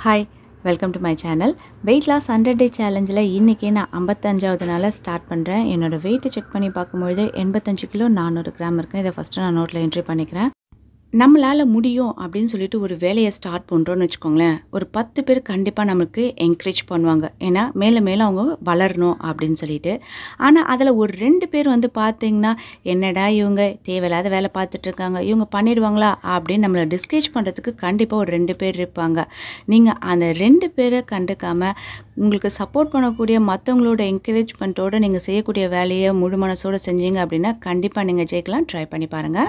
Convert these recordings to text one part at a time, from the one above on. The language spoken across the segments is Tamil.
hi welcome to my channel weight loss hundred day சேலஞ்சில் இன்றைக்கி நான் ஐம்பத்தஞ்சாவது நாளில் ஸ்டார்ட் பண்ணுறேன் என்னோடய வெயிட்டை செக் பண்ணி பார்க்கும்பொழுது எண்பத்தஞ்சு கிலோ நானூறு கிராம் இருக்குது இதை ஃபஸ்ட்டு நான் நோட்டில் என்ட்ரி பண்ணிக்கிறேன் நம்மளால் முடியும் அப்படின்னு சொல்லிட்டு ஒரு வேலையை ஸ்டார்ட் பண்ணுறோன்னு வச்சுக்கோங்களேன் ஒரு பத்து பேர் கண்டிப்பாக நமக்கு என்கரேஜ் பண்ணுவாங்க ஏன்னா மேலே மேலே அவங்க வளரணும் அப்படின்னு சொல்லிட்டு ஆனால் அதில் ஒரு ரெண்டு பேர் வந்து பார்த்தீங்கன்னா என்னடா இவங்க தேவையில்லாத வேலை பார்த்துட்டு இருக்காங்க இவங்க பண்ணிடுவாங்களா அப்படின்னு நம்மளை டிஸ்கரேஜ் பண்ணுறதுக்கு கண்டிப்பாக ஒரு ரெண்டு பேர் இருப்பாங்க நீங்கள் அந்த ரெண்டு பேரை கண்டுக்காமல் உங்களுக்கு சப்போர்ட் பண்ணக்கூடிய மற்றவங்களோட என்கரேஜ்மெண்ட்டோடு நீங்கள் செய்யக்கூடிய வேலையை முழு மனசோடு செஞ்சீங்க அப்படின்னா கண்டிப்பாக நீங்கள் ஜெயிக்கலாம் ட்ரை பண்ணி பாருங்கள்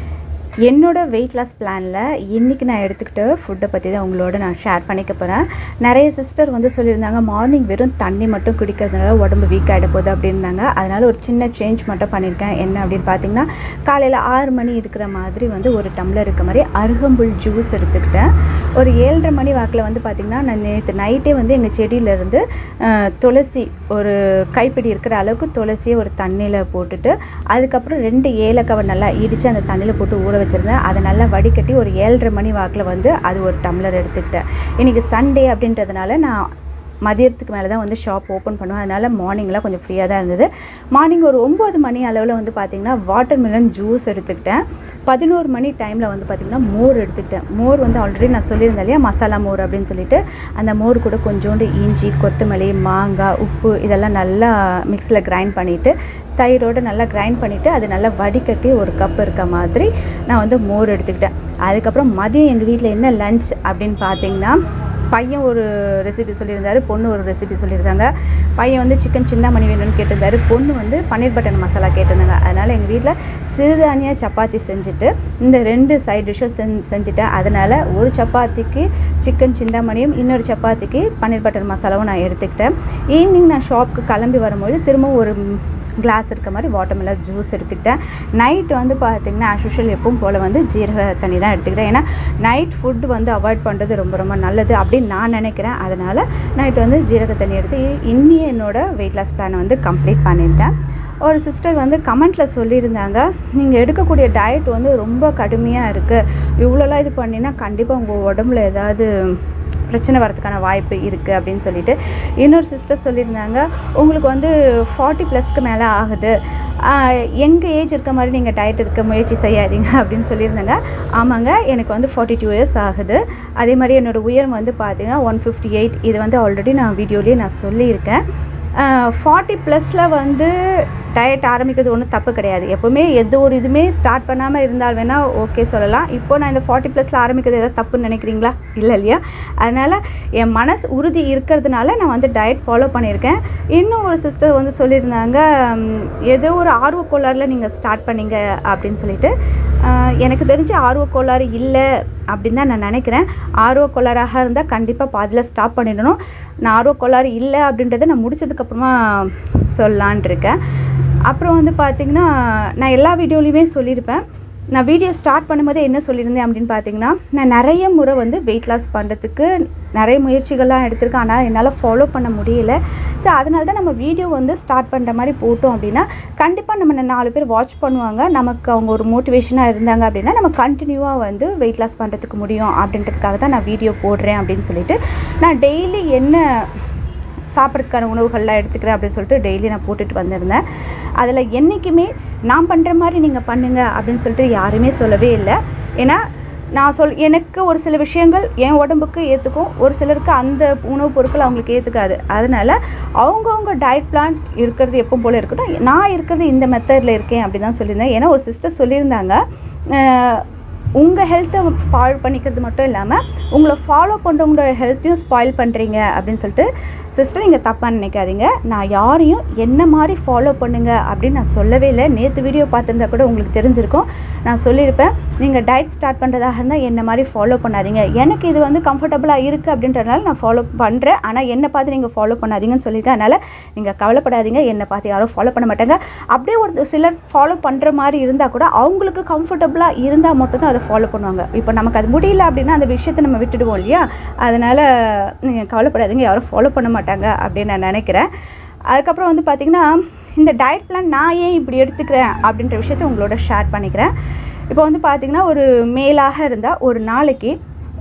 என்னோட வெயிட் லாஸ் பிளானில் இன்றைக்கி நான் எடுத்துக்கிட்ட ஃபுட்டை பற்றி தான் உங்களோட நான் ஷேர் பண்ணிக்க போகிறேன் நிறைய சிஸ்டர் வந்து சொல்லியிருந்தாங்க மார்னிங் வெறும் தண்ணி மட்டும் குடிக்கிறதுனால உடம்பு வீக் ஆகிட போகுது அப்படின்னாங்க அதனால் ஒரு சின்ன சேஞ்ச் மட்டும் பண்ணியிருக்கேன் என்ன அப்படின்னு பார்த்தீங்கன்னா காலையில் ஆறு மணி இருக்கிற மாதிரி வந்து ஒரு டம்ளர் இருக்க மாதிரி அருகம்புல் ஜூஸ் எடுத்துக்கிட்டேன் ஒரு ஏழரை மணி வாக்கில் வந்து பார்த்திங்கன்னா நான் நேற்று நைட்டே வந்து எங்கள் செடியிலேருந்து துளசி ஒரு கைப்பிடி இருக்கிற அளவுக்கு துளசியை ஒரு தண்ணியில் போட்டுட்டு அதுக்கப்புறம் ரெண்டு ஏலக்காவை நல்லா இடித்து அந்த தண்ணியில் போட்டு ஊற வச்சுருந்தேன் அதை நல்லா வடிகட்டி ஒரு ஏழரை மணி வாக்கில் வந்து அது ஒரு டம்ளர் எடுத்துக்கிட்டேன் இன்றைக்கி சண்டே அப்படின்றதுனால நான் மதியத்துக்கு மேலே தான் வந்து ஷாப் ஓப்பன் பண்ணுவேன் அதனால் மார்னிங்லாம் கொஞ்சம் ஃப்ரீயாக தான் இருந்தது மார்னிங் ஒரு ஒம்பது மணி அளவில் வந்து பார்த்திங்கன்னா வாட்டர் மிலன் ஜூஸ் எடுத்துக்கிட்டேன் பதினோரு மணி டைமில் வந்து பார்த்திங்கன்னா மோர் எடுத்துக்கிட்டேன் மோர் வந்து ஆல்ரெடி நான் சொல்லியிருந்தேன் இல்லையா மசாலா மோர் அப்படின்னு சொல்லிட்டு அந்த மோர் கூட கொஞ்சோண்டு இஞ்சி கொத்தமல்லி மாங்காய் உப்பு இதெல்லாம் நல்லா மிக்ஸியில் கிரைண்ட் பண்ணிவிட்டு தயிரோடு நல்லா கிரைண்ட் பண்ணிவிட்டு அது நல்லா வடிகட்டி ஒரு கப் இருக்க மாதிரி நான் வந்து மோர் எடுத்துக்கிட்டேன் அதுக்கப்புறம் மதியம் எங்கள் வீட்டில் என்ன லஞ்ச் அப்படின்னு பார்த்தீங்கன்னா பையன் ஒரு ரெசிபி சொல்லியிருந்தாரு பொண்ணு ஒரு ரெசிபி சொல்லியிருந்தாங்க பையன் வந்து சிக்கன் சிந்தாமணி வேணும்னு கேட்டிருந்தாரு பொண்ணு வந்து பன்னீர் பட்டன் மசாலா கேட்டிருந்தாங்க அதனால் எங்கள் வீட்டில் சிறுதானிய சப்பாத்தி செஞ்சுட்டு இந்த ரெண்டு சைட் டிஷ்ஷும் செஞ் செஞ்சுட்டேன் அதனால் ஒரு சப்பாத்திக்கு சிக்கன் சிந்தாமணியும் இன்னொரு சப்பாத்திக்கு பன்னீர் பட்டர் மசாலாவும் நான் எடுத்துக்கிட்டேன் ஈவினிங் நான் ஷாப்புக்கு கிளம்பி வரும்போது திரும்ப ஒரு கிளாஸ் இருக்க மாதிரி வாட்டர்மெலன் ஜூஸ் எடுத்துக்கிட்டேன் நைட் வந்து பார்த்திங்கன்னா ஆஸ்யூஷுவல் எப்பவும் போல் வந்து ஜீரக தண்ணி தான் எடுத்துக்கிட்டேன் ஏன்னா நைட் ஃபுட் வந்து அவாய்ட் பண்ணுறது ரொம்ப ரொம்ப நல்லது அப்படின்னு நான் நினைக்கிறேன் அதனால் நைட் வந்து ஜீரக தண்ணி எடுத்து இன்னி என்னோட வெயிட் லாஸ் பிளானை வந்து கம்ப்ளீட் பண்ணியிருந்தேன் ஒரு சிஸ்டர் வந்து கமெண்ட்டில் சொல்லியிருந்தாங்க நீங்கள் எடுக்கக்கூடிய டயட் வந்து ரொம்ப கடுமையாக இருக்குது இவ்வளோலாம் இது பண்ணினா கண்டிப்பாக உங்கள் உடம்புல ஏதாவது பிரச்சனை வரதுக்கான வாய்ப்பு இருக்குது அப்படின்னு சொல்லிட்டு இன்னொரு சிஸ்டர் சொல்லியிருந்தாங்க உங்களுக்கு வந்து ஃபார்ட்டி ப்ளஸ்க்கு மேலே ஆகுது எங்கள் ஏஜ் இருக்க மாதிரி நீங்கள் டயட் இருக்க முயற்சி செய்யாதீங்க அப்படின்னு சொல்லியிருந்தாங்க ஆமாங்க எனக்கு வந்து ஃபார்ட்டி டூ இயர்ஸ் ஆகுது அதே மாதிரி என்னோடய உயரம் வந்து பார்த்தீங்கன்னா ஒன் ஃபிஃப்டி எயிட் இது வந்து ஆல்ரெடி நான் வீடியோலேயே நான் சொல்லியிருக்கேன் ஃபார்ட்டி ப்ளஸில் வந்து டயட் ஆரம்பிக்கிறது ஒன்றும் தப்பு கிடையாது எப்போவுமே எந்த ஒரு இதுவுமே ஸ்டார்ட் பண்ணாமல் இருந்தால் வேணால் ஓகே சொல்லலாம் இப்போ நான் இந்த ஃபார்ட்டி ப்ளஸில் ஆரம்பிக்கிறது எதாவது தப்புன்னு நினைக்கிறீங்களா இல்லை இல்லையா அதனால் என் மனசு உறுதி இருக்கிறதுனால நான் வந்து டயட் ஃபாலோ பண்ணியிருக்கேன் இன்னும் ஒரு சிஸ்டர் வந்து சொல்லியிருந்தாங்க ஏதோ ஒரு ஆர்வ கோளாறில் நீங்கள் ஸ்டார்ட் பண்ணீங்க அப்படின்னு சொல்லிட்டு எனக்கு தெரிஞ்ச ஆர்வ கோளாறு இல்லை அப்படின்னு தான் நான் நினைக்கிறேன் ஆர்வ கோளாறாக இருந்தால் கண்டிப்பாக பாதியில் ஸ்டாப் பண்ணிடணும் நான் ஆர்வ கோளாறு இல்லை அப்படின்றத நான் முடிச்சதுக்கப்புறமா சொல்லான் இருக்கேன் அப்புறம் வந்து பார்த்திங்கன்னா நான் எல்லா வீடியோலையுமே சொல்லியிருப்பேன் நான் வீடியோ ஸ்டார்ட் பண்ணும்போது என்ன சொல்லியிருந்தேன் அப்படின்னு பார்த்தீங்கன்னா நான் நிறைய முறை வந்து வெயிட் லாஸ் பண்ணுறதுக்கு நிறைய முயற்சிகள்லாம் எடுத்திருக்கேன் ஆனால் என்னால் ஃபாலோ பண்ண முடியல ஸோ அதனால தான் நம்ம வீடியோ வந்து ஸ்டார்ட் பண்ணுற மாதிரி போட்டோம் அப்படின்னா கண்டிப்பாக நம்ம நாலு பேர் வாட்ச் பண்ணுவாங்க நமக்கு அவங்க ஒரு மோட்டிவேஷனாக இருந்தாங்க அப்படின்னா நம்ம கண்டினியூவாக வந்து வெயிட் லாஸ் பண்ணுறதுக்கு முடியும் அப்படின்றதுக்காக தான் நான் வீடியோ போடுறேன் அப்படின்னு சொல்லிட்டு நான் டெய்லி என்ன சாப்பிட்றதுக்கான உணவுகள்லாம் எடுத்துக்கிறேன் அப்படின்னு சொல்லிட்டு டெய்லி நான் போட்டுட்டு வந்திருந்தேன் அதில் என்றைக்குமே நான் பண்ணுற மாதிரி நீங்கள் பண்ணுங்கள் அப்படின்னு சொல்லிட்டு யாருமே சொல்லவே இல்லை ஏன்னா நான் சொல் எனக்கு ஒரு சில விஷயங்கள் என் உடம்புக்கு ஏற்றுக்கும் ஒரு சிலருக்கு அந்த உணவுப் பொருட்கள் அவங்களுக்கு ஏற்றுக்காது அதனால் அவங்கவுங்க டயட் பிளான் இருக்கிறது எப்போ போல் இருக்கட்டும் நான் இருக்கிறது இந்த மெத்தடில் இருக்கேன் அப்படி தான் சொல்லியிருந்தேன் ஏன்னா ஒரு சிஸ்டர் சொல்லியிருந்தாங்க உங்கள் ஹெல்த்தை பாழ் பண்ணிக்கிறது மட்டும் இல்லாமல் உங்களை ஃபாலோ பண்ணுறவங்களோட ஹெல்த்தையும் ஸ்பாயில் பண்ணுறீங்க அப்படின்னு சொல்லிட்டு சிஸ்டர் நீங்கள் தப்பாக நினைக்காதீங்க நான் யாரையும் என்ன மாதிரி ஃபாலோ பண்ணுங்க அப்படின்னு நான் சொல்லவே இல்லை நேற்று வீடியோ பார்த்துருந்தா கூட உங்களுக்கு தெரிஞ்சிருக்கும் நான் சொல்லியிருப்பேன் நீங்கள் டயட் ஸ்டார்ட் பண்ணுறதாக இருந்தால் என்ன மாதிரி ஃபாலோ பண்ணாதீங்க எனக்கு இது வந்து கம்ஃபர்டபுளாக இருக்குது அப்படின்றதுனால நான் ஃபாலோ பண்ணுறேன் ஆனால் என்னை பார்த்து நீங்கள் ஃபாலோ பண்ணாதீங்கன்னு சொல்லியிருக்கேன் அதனால் நீங்கள் கவலைப்படாதீங்க என்னை பார்த்து யாரும் ஃபாலோ பண்ண மாட்டாங்க அப்படியே ஒரு சிலர் ஃபாலோ பண்ணுற மாதிரி இருந்தால் கூட அவங்களுக்கு கம்ஃபர்டபுளாக இருந்தால் மட்டும்தான் அதை ஃபாலோ பண்ணுவாங்க இப்போ நமக்கு அது முடியல அப்படின்னா அந்த விஷயத்தை நம்ம விட்டுடுவோம் இல்லையா அதனால் நீங்கள் கவலைப்படாதீங்க யாரும் ஃபாலோ பண்ண மாட்டாங்க அப்படின்னு நான் நினைக்கிறேன் அதுக்கப்புறம் வந்து பார்த்திங்கன்னா இந்த டயட் பிளான் நான் ஏன் இப்படி எடுத்துக்கிறேன் அப்படின்ற விஷயத்த உங்களோட ஷேர் பண்ணிக்கிறேன் இப்போ வந்து பார்த்திங்கன்னா ஒரு மேலாக இருந்தால் ஒரு நாளைக்கு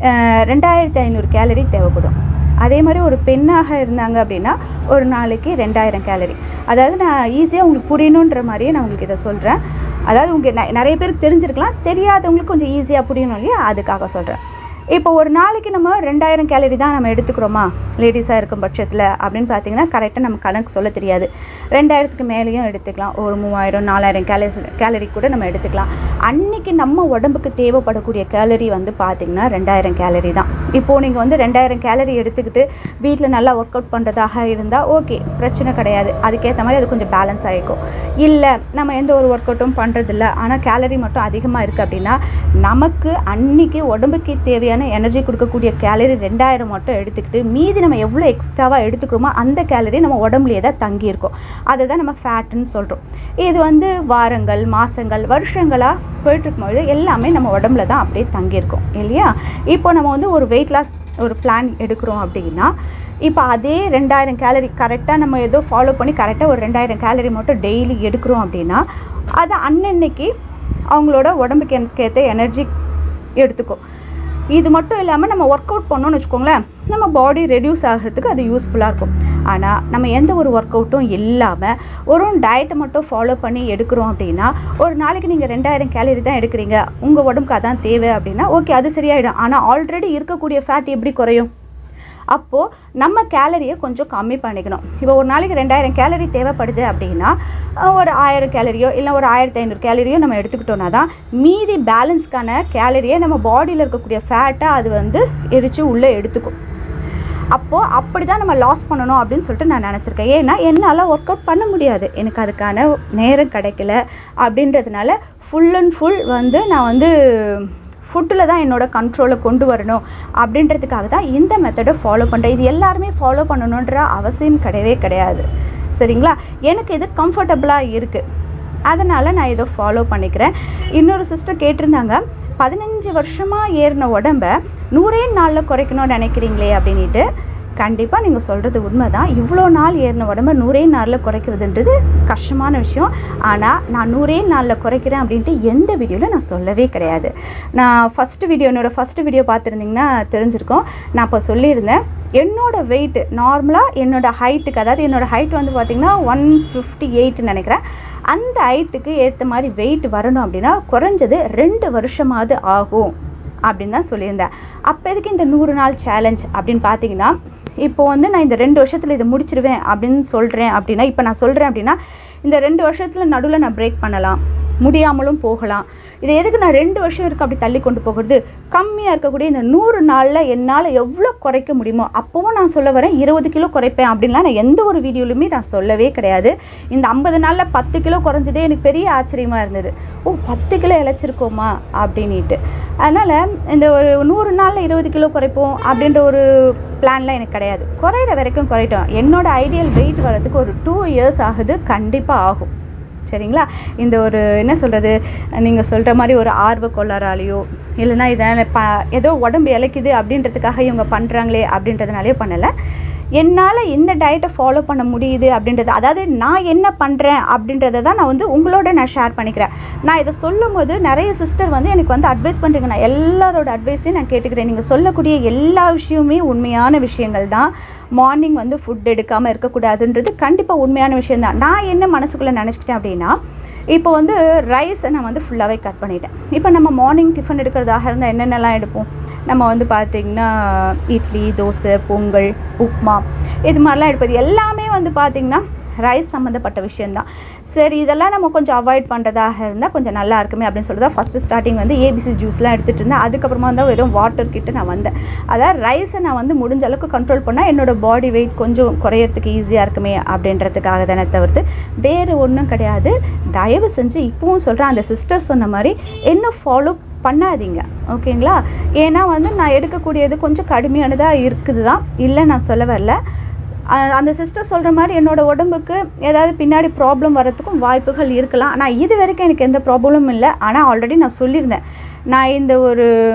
ரெண்டாயிரத்தி ஐநூறு கேலரி தேவைப்படும் அதே மாதிரி ஒரு பெண்ணாக இருந்தாங்க அப்படின்னா ஒரு நாளைக்கு ரெண்டாயிரம் கேலரி அதாவது நான் ஈஸியாக உங்களுக்கு புரியணுன்ற மாதிரியே நான் உங்களுக்கு இதை சொல்கிறேன் அதாவது உங்கள் நிறைய பேருக்கு தெரிஞ்சிருக்கலாம் தெரியாதவங்களுக்கு கொஞ்சம் ஈஸியாக புரியணும் இல்லையா அதுக்காக சொல்கிறேன் இப்போ ஒரு நாளைக்கு நம்ம ரெண்டாயிரம் கேலரி தான் நம்ம எடுத்துக்கிறோமா லேடிஸாக இருக்கும் பட்சத்தில் அப்படின்னு பார்த்தீங்கன்னா கரெக்டாக நம்ம கணக்கு சொல்ல தெரியாது ரெண்டாயிரத்துக்கு மேலேயும் எடுத்துக்கலாம் ஒரு மூவாயிரம் நாலாயிரம் கேலரி கேலரி கூட நம்ம எடுத்துக்கலாம் அன்னைக்கு நம்ம உடம்புக்கு தேவைப்படக்கூடிய கேலரி வந்து பார்த்திங்கன்னா ரெண்டாயிரம் கேலரி தான் இப்போது நீங்கள் வந்து ரெண்டாயிரம் கேலரி எடுத்துக்கிட்டு வீட்டில் நல்லா ஒர்க் அவுட் பண்ணுறதாக இருந்தால் ஓகே பிரச்சனை கிடையாது அதுக்கேற்ற மாதிரி அது கொஞ்சம் பேலன்ஸ் ஆகிக்கும் இல்லை நம்ம எந்த ஒரு ஒர்க் அவுட்டும் பண்ணுறதில்ல ஆனால் கேலரி மட்டும் அதிகமாக இருக்குது அப்படின்னா நமக்கு அன்னைக்கு உடம்புக்கு தேவையான எனர்ஜி கொடுக்கக்கூடிய கேலரி ரெண்டாயிரம் மட்டும் எடுத்துக்கிட்டு மீதி நம்ம எவ்வளோ எக்ஸ்ட்ராவாக எடுத்துக்கிறோமோ அந்த கேலரி நம்ம உடம்புலேயே தான் தங்கியிருக்கும் அதை தான் நம்ம ஃபேட்டுன்னு சொல்கிறோம் இது வந்து வாரங்கள் மாதங்கள் வருஷங்களாக போயிட்டுருக்கும்போது எல்லாமே நம்ம உடம்புல தான் அப்படியே தங்கியிருக்கும் இல்லையா இப்போ நம்ம வந்து ஒரு வெயிட் லாஸ் ஒரு பிளான் எடுக்கிறோம் அப்படின்னா இப்போ அதே ரெண்டாயிரம் கேலரி கரெக்டாக நம்ம ஏதோ ஃபாலோ பண்ணி கரெக்டாக ஒரு ரெண்டாயிரம் கேலரி மட்டும் டெய்லி எடுக்கிறோம் அப்படின்னா அது அன்னன்னைக்கு அவங்களோட உடம்புக்கு ஏற்ற எனர்ஜி எடுத்துக்கும் இது மட்டும் இல்லாமல் நம்ம ஒர்க் அவுட் பண்ணோம்னு வச்சுக்கோங்களேன் நம்ம பாடி ரெடியூஸ் ஆகிறதுக்கு அது யூஸ்ஃபுல்லாக இருக்கும் ஆனால் நம்ம எந்த ஒரு ஒர்க் அவுட்டும் இல்லாமல் ஒரு டயட்டை மட்டும் ஃபாலோ பண்ணி எடுக்கிறோம் அப்படின்னா ஒரு நாளைக்கு நீங்கள் ரெண்டாயிரம் கேலரி தான் எடுக்கிறீங்க உங்கள் உடம்புக்கு அதான் தேவை அப்படின்னா ஓகே அது சரியாயிடும் ஆனால் ஆல்ரெடி இருக்கக்கூடிய ஃபேட் எப்படி குறையும் அப்போது நம்ம கேலரியை கொஞ்சம் கம்மி பண்ணிக்கணும் இப்போ ஒரு நாளைக்கு ரெண்டாயிரம் கேலரி தேவைப்படுது அப்படின்னா அஹ், ஒரு ஆயிரம் கேலரியோ இல்லை ஒரு ஆயிரத்தி ஐநூறு கேலரியோ நம்ம எடுத்துக்கிட்டோம்னா தான் மீதி பேலன்ஸ்க்கான கேலரியை நம்ம பாடியில் இருக்கக்கூடிய ஃபேட்டை அது வந்து எரித்து உள்ளே எடுத்துக்கும் அப்போது அப்படி தான் நம்ம லாஸ் பண்ணணும் அப்படின்னு சொல்லிட்டு நான் நினச்சிருக்கேன் ஏன்னா என்னால் ஒர்க் அவுட் பண்ண முடியாது எனக்கு அதுக்கான நேரம் கிடைக்கல அப்படின்றதுனால ஃபுல் அண்ட் ஃபுல் வந்து நான் வந்து ஃபுட்டில் தான் என்னோட கண்ட்ரோலை கொண்டு வரணும் அப்படின்றதுக்காக தான் இந்த மெத்தடை ஃபாலோ பண்ணுறேன் இது எல்லாருமே ஃபாலோ பண்ணணுன்ற அவசியம் கிடையவே கிடையாது சரிங்களா எனக்கு இது கம்ஃபர்டபுளாக இருக்குது அதனால் நான் இதை ஃபாலோ பண்ணிக்கிறேன் இன்னொரு சிஸ்டர் கேட்டிருந்தாங்க பதினஞ்சு வருஷமாக ஏறின உடம்ப நூறே நாளில் குறைக்கணும்னு நினைக்கிறீங்களே அப்படின்ட்டு கண்டிப்பாக நீங்கள் சொல்கிறது உண்மை தான் இவ்வளோ நாள் ஏறின உடம்ப நூறே நாளில் குறைக்கிறதுன்றது கஷ்டமான விஷயம் ஆனால் நான் நூறே நாளில் குறைக்கிறேன் அப்படின்ட்டு எந்த வீடியோவில் நான் சொல்லவே கிடையாது நான் ஃபஸ்ட்டு வீடியோ என்னோடய ஃபஸ்ட்டு வீடியோ பார்த்துருந்தீங்கன்னா தெரிஞ்சிருக்கோம் நான் இப்போ சொல்லியிருந்தேன் என்னோட வெயிட் நார்மலாக என்னோட ஹைட்டுக்கு அதாவது என்னோட ஹைட் வந்து பார்த்திங்கன்னா ஒன் ஃபிஃப்டி எயிட்னு நினைக்கிறேன் அந்த ஹைட்டுக்கு ஏற்ற மாதிரி வெயிட் வரணும் அப்படின்னா குறைஞ்சது ரெண்டு வருஷமாவது ஆகும் அப்படின்னு தான் சொல்லியிருந்தேன் அப்போ எதுக்கு இந்த நூறு நாள் சேலஞ்ச் அப்படின்னு பார்த்தீங்கன்னா இப்போ வந்து நான் இந்த ரெண்டு வருஷத்தில் இதை முடிச்சிருவேன் அப்படின்னு சொல்கிறேன் அப்படின்னா இப்போ நான் சொல்கிறேன் அப்படின்னா இந்த ரெண்டு வருஷத்தில் நடுவில் நான் பிரேக் பண்ணலாம் முடியாமலும் போகலாம் இதை எதுக்கு நான் ரெண்டு வருஷம் இருக்கு அப்படி தள்ளி கொண்டு போகிறது கம்மியாக இருக்கக்கூடிய இந்த நூறு நாளில் என்னால் எவ்வளோ குறைக்க முடியுமோ அப்போவும் நான் சொல்ல வரேன் இருபது கிலோ குறைப்பேன் அப்படின்லாம் நான் எந்த ஒரு வீடியோலையுமே நான் சொல்லவே கிடையாது இந்த ஐம்பது நாளில் பத்து கிலோ குறைஞ்சதே எனக்கு பெரிய ஆச்சரியமாக இருந்தது ஓ பத்து கிலோ இழைச்சிருக்கோமா அப்படின்ட்டு அதனால் இந்த ஒரு நூறு நாளில் இருபது கிலோ குறைப்போம் அப்படின்ற ஒரு பிளான்லாம் எனக்கு கிடையாது குறையிற வரைக்கும் குறையட்டும் என்னோட ஐடியல் வெயிட் வரதுக்கு ஒரு டூ இயர்ஸ் ஆகுது கண்டிப்பாக ஆகும் சரிங்களா இந்த ஒரு என்ன சொல்கிறது நீங்கள் சொல்கிற மாதிரி ஒரு ஆர்வ கொள்ளறாலேயோ இல்லைன்னா இதை ப ஏதோ உடம்பு இழைக்குது அப்படின்றதுக்காக இவங்க பண்ணுறாங்களே அப்படின்றதுனாலே பண்ணலை என்னால் இந்த டயட்டை ஃபாலோ பண்ண முடியுது அப்படின்றது அதாவது நான் என்ன பண்ணுறேன் அப்படின்றத தான் நான் வந்து உங்களோட நான் ஷேர் பண்ணிக்கிறேன் நான் இதை சொல்லும் போது நிறைய சிஸ்டர் வந்து எனக்கு வந்து அட்வைஸ் பண்ணுறீங்க நான் எல்லாரோட அட்வைஸையும் நான் கேட்டுக்கிறேன் நீங்கள் சொல்லக்கூடிய எல்லா விஷயமுமே உண்மையான விஷயங்கள் தான் மார்னிங் வந்து ஃபுட் எடுக்காமல் இருக்கக்கூடாதுன்றது கண்டிப்பாக உண்மையான விஷயம் தான் நான் என்ன மனசுக்குள்ளே நினச்சிக்கிட்டேன் அப்படின்னா இப்போ வந்து ரைஸை நான் வந்து ஃபுல்லாகவே கட் பண்ணிட்டேன் இப்போ நம்ம மார்னிங் டிஃபன் எடுக்கிறதாக இருந்தால் என்னென்னலாம் எடுப்போம் நம்ம வந்து பார்த்திங்கன்னா இட்லி தோசை பொங்கல் உப்புமா இது மாதிரிலாம் எடுப்பது எல்லாமே வந்து பார்த்திங்கன்னா ரைஸ் சம்மந்தப்பட்ட விஷயந்தான் சரி இதெல்லாம் நம்ம கொஞ்சம் அவாய்ட் பண்ணுறதாக இருந்தால் கொஞ்சம் நல்லா இருக்குமே அப்படின்னு சொல்லி தான் ஃபஸ்ட்டு ஸ்டார்டிங் வந்து ஏபிசி ஜூஸ்லாம் எடுத்துகிட்டு இருந்தேன் அதுக்கப்புறமா தான் வெறும் வாட்டர் கிட்ட நான் வந்தேன் அதாவது ரைஸை நான் வந்து முடிஞ்ச அளவுக்கு கண்ட்ரோல் பண்ணால் என்னோடய பாடி வெயிட் கொஞ்சம் குறையறதுக்கு ஈஸியாக இருக்குமே அப்படின்றதுக்காக தானே தவிர்த்து வேறு ஒன்றும் கிடையாது தயவு செஞ்சு இப்போவும் சொல்கிறேன் அந்த சிஸ்டர் சொன்ன மாதிரி என்ன ஃபாலோ பண்ணாதீங்க ஓகேங்களா ஏன்னா வந்து நான் எடுக்கக்கூடியது கொஞ்சம் கடுமையானதாக இருக்குது தான் இல்லை நான் சொல்ல வரல அஹ் அந்த சிஸ்டர் சொல்கிற மாதிரி என்னோடய உடம்புக்கு ஏதாவது பின்னாடி ப்ராப்ளம் வரத்துக்கும் வாய்ப்புகள் இருக்கலாம் ஆனால் இது வரைக்கும் எனக்கு எந்த ப்ராப்ளமும் இல்லை ஆனால் ஆல்ரெடி நான் சொல்லியிருந்தேன் நான் இந்த ஒரு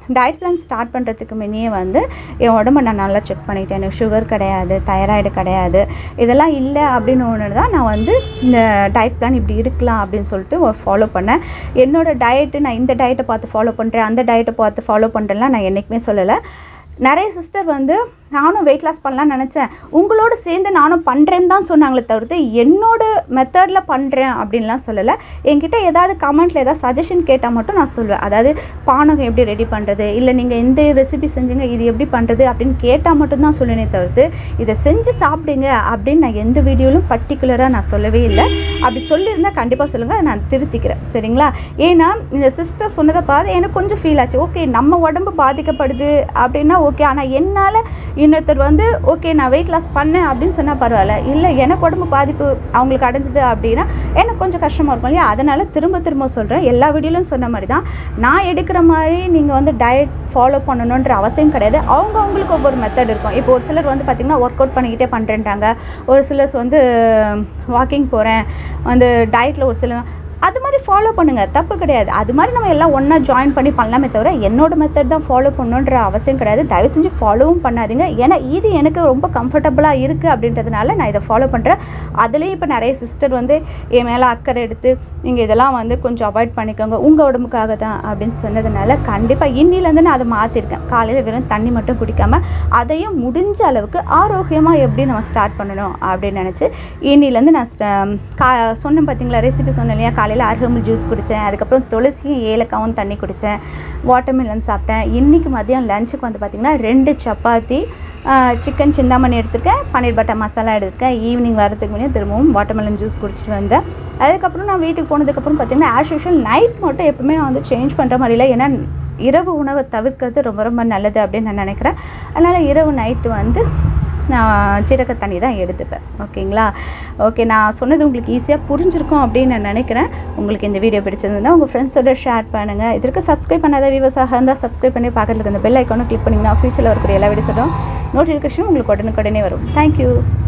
டயட் பிளான் ஸ்டார்ட் பண்ணுறதுக்கு முன்னே வந்து என் உடம்ப நான் நல்லா செக் பண்ணிக்கிட்டேன் எனக்கு சுகர் கிடையாது தைராய்டு கிடையாது இதெல்லாம் இல்லை அப்படின்னு ஒன்று தான் நான் வந்து இந்த டயட் பிளான் இப்படி இருக்கலாம் அப்படின்னு சொல்லிட்டு ஃபாலோ பண்ணேன் என்னோடய டயட்டு நான் இந்த டயட்டை பார்த்து ஃபாலோ பண்ணுறேன் அந்த டயட்டை பார்த்து ஃபாலோ பண்ணுறேன்லாம் நான் என்றைக்குமே சொல்லலை நிறைய சிஸ்டர் வந்து நானும் வெயிட் லாஸ் பண்ணலாம்னு நினச்சேன் உங்களோட சேர்ந்து நானும் பண்ணுறேன்னு தான் சொன்னாங்களே தவிர்த்து என்னோட மெத்தடில் பண்ணுறேன் அப்படின்லாம் சொல்லலை என்கிட்ட ஏதாவது கமெண்ட்டில் ஏதாவது சஜஷன் கேட்டால் மட்டும் நான் சொல்லுவேன் அதாவது பானகம் எப்படி ரெடி பண்ணுறது இல்லை நீங்கள் இந்த ரெசிபி செஞ்சீங்க இது எப்படி பண்ணுறது அப்படின்னு கேட்டால் மட்டும்தான் சொல்லுனே தவிர்த்து இதை செஞ்சு சாப்பிடுங்க அப்படின்னு நான் எந்த வீடியோவிலும் பர்டிகுலராக நான் சொல்லவே இல்லை அப்படி சொல்லியிருந்தால் கண்டிப்பாக சொல்லுங்கள் அதை நான் திருத்திக்கிறேன் சரிங்களா ஏன்னா இந்த சிஸ்டர் சொன்னதை பார்த்து எனக்கு கொஞ்சம் ஃபீல் ஆச்சு ஓகே நம்ம உடம்பு பாதிக்கப்படுது அப்படின்னா ஓகே ஆனால் என்னால் இன்னொருத்தர் வந்து ஓகே நான் வெயிட் லாஸ் பண்ணேன் அப்படின்னு சொன்னால் பரவாயில்ல இல்லை எனக்கு உடம்பு பாதிப்பு அவங்களுக்கு அடைஞ்சது அப்படின்னா எனக்கு கொஞ்சம் கஷ்டமாக இருக்கும் இல்லையா அதனால் திரும்ப திரும்ப சொல்கிறேன் எல்லா வீடியோலையும் சொன்ன மாதிரி தான் நான் எடுக்கிற மாதிரி நீங்கள் வந்து டயட் ஃபாலோ பண்ணணுன்ற அவசியம் கிடையாது அவங்க அவங்களுக்கு ஒவ்வொரு மெத்தட் இருக்கும் இப்போ ஒரு சிலர் வந்து பார்த்திங்கன்னா ஒர்க் அவுட் பண்ணிக்கிட்டே பண்ணுறேன்ட்டாங்க ஒரு சிலர்ஸ் வந்து வாக்கிங் போகிறேன் வந்து டயட்டில் ஒரு சில அது மாதிரி ஃபாலோ பண்ணுங்கள் தப்பு கிடையாது அது மாதிரி நம்ம எல்லாம் ஒன்றா ஜாயின் பண்ணி பண்ணலாமே தவிர என்னோட மெத்தட் தான் ஃபாலோ பண்ணணுன்ற அவசியம் கிடையாது தயவு செஞ்சு ஃபாலோவும் பண்ணாதீங்க ஏன்னா இது எனக்கு ரொம்ப கம்ஃபர்டபுளாக இருக்குது அப்படின்றதுனால நான் இதை ஃபாலோ பண்ணுறேன் அதுலேயும் இப்போ நிறைய சிஸ்டர் வந்து என் மேலே அக்கறை எடுத்து நீங்கள் இதெல்லாம் வந்து கொஞ்சம் அவாய்ட் பண்ணிக்கோங்க உங்கள் உடம்புக்காக தான் அப்படின்னு சொன்னதுனால கண்டிப்பாக இன்னிலேருந்து நான் அதை மாற்றிருக்கேன் காலையில் வெறும் தண்ணி மட்டும் குடிக்காமல் அதையும் முடிஞ்ச அளவுக்கு ஆரோக்கியமாக எப்படி நம்ம ஸ்டார்ட் பண்ணணும் அப்படின்னு நினச்சி இன்னிலேருந்து நான் ஸ்ட- கா சொன்னேன் பார்த்தீங்களா ரெசிபி சொன்னேன் இல்லையா காலையில் அருகம்புல் ஜூஸ் குடித்தேன் அதுக்கப்புறம் துளசியும் ஏலக்காவும் தண்ணி குடித்தேன் வாட்டர்மெலன் சாப்பிட்டேன் இன்றைக்கி மதியம் லஞ்சுக்கு வந்து பார்த்திங்கன்னா ரெண்டு சப்பாத்தி சிக்கன் சிந்தாமணி எடுத்திருக்கேன் பன்னீர் பட்டர் மசாலா எடுத்திருக்கேன் ஈவினிங் வரதுக்கு முன்னே திரும்பவும் வாட்டர்மெலன் ஜூஸ் குடிச்சிட்டு வந்தேன் அதுக்கப்புறம் நான் வீட்டுக்கு போனதுக்கப்புறம் பார்த்திங்கன்னா ஆஸ் யூஷுவல் நைட் மட்டும் எப்பவுமே நான் வந்து சேஞ்ச் பண்ணுற மாதிரி இல்லை ஏன்னா இரவு உணவை தவிர்க்கிறது ரொம்ப ரொம்ப நல்லது அப்படின்னு நான் நினைக்கிறேன் அதனால் இரவு நைட்டு வந்து நான் சீரக தண்ணி தான் எடுத்துப்பேன் ஓகேங்களா ஓகே நான் சொன்னது உங்களுக்கு ஈஸியாக புரிஞ்சிருக்கும் அப்படின்னு நான் நினைக்கிறேன் உங்களுக்கு இந்த வீடியோ பிடிச்சிருந்ததுன்னா உங்கள் ஃப்ரெண்ட்ஸோட ஷேர் பண்ணுங்கள் இதற்கு சப்ஸ்கிரைப் பண்ணாத விவசாக இருந்தால் சப்ஸ்கிரைப் பண்ணி பக்கத்தில் இருக்க அந்த பெல் ஐக்கானும் கிளிக் பண்ணிங்கன்னா ஃபியூச்சரில் வரக்கூடிய எல்லா வீடியோஸோட நோட்டிஃபிகேஷனும் உங்களுக்கு உடனுக்குடனே வரும் தேங்க்யூ